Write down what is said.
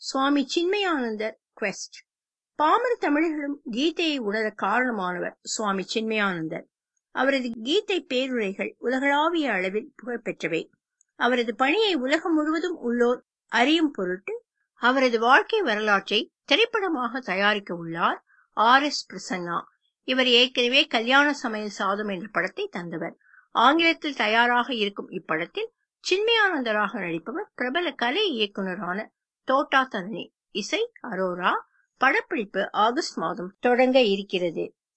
சுவாமி சின்மயானந்தர் quest பாமர தமிழர்களும் கீதையை உணர காரணமானவர் சுவாமி சின்மயானந்தர் அவரது கீதை பேருரைகள் உலகளாவிய அளவில் புகழ்பெற்றவை அவரது பணியை உலகம் முழுவதும் உள்ளோர் அறியும் பொருட்டு அவரது வாழ்க்கை வரலாற்றை திரைப்படமாக தயாரிக்க உள்ளார் ஆர் எஸ் பிரசன்னா இவர் ஏற்கனவே கல்யாண சமையல் சாதம் என்ற படத்தை தந்தவர் ஆங்கிலத்தில் தயாராக இருக்கும் இப்படத்தில் சின்மயானந்தராக நடிப்பவர் பிரபல கலை இயக்குனரான தோட்டா தரணி இசை அரோரா படப்பிடிப்பு ஆகஸ்ட் மாதம் தொடங்க இருக்கிறது